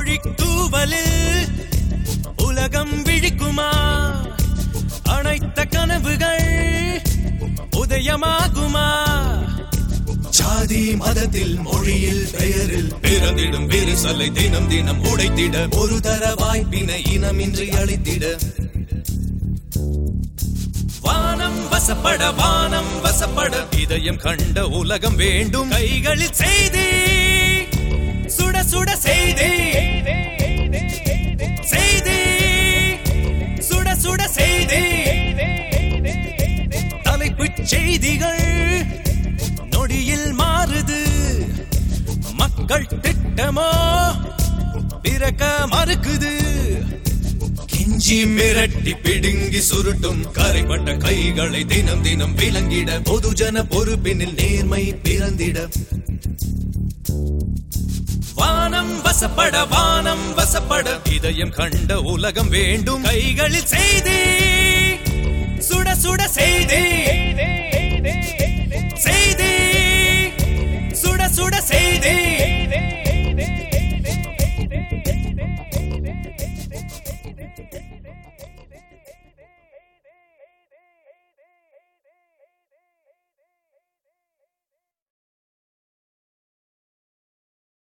மொழி தூவலில் உலகம் விழிக்குமா அனைத்த கனவுகள் உதயமாகுமா ஜாதி மதத்தில் மொழியில் பெயரில் பிறந்திடும் விரிசலை தினம் தினம் உடைத்திட ஒரு தர வாய்ப்பினை இனமின்றி அளித்திட வானம் வசப்பட வானம் வசப்பட இதயம் கண்ட உலகம் வேண்டும் கைகளில் செய்தி சுட சுட செய்தி செய்தி சுட சுட செய்தி தலைப்புச் செய்திகள் நொடியில் மாறுது மக்கள் திட்டமோ பிறக்க மறுக்குது கிஞ்சி மிரட்டி பிடுங்கி சுருட்டும் கரைப்பட்ட கைகளை தினம் தினம் விளங்கிட பொதுஜன பொறுப்பினில் நேர்மை பிறந்திட வானம் வசப்பட வானம் வசப்பட இதயம் கண்ட உலகம் வேண்டும் கைகளில் செய்தி சுட சுட செய்தி செய்தி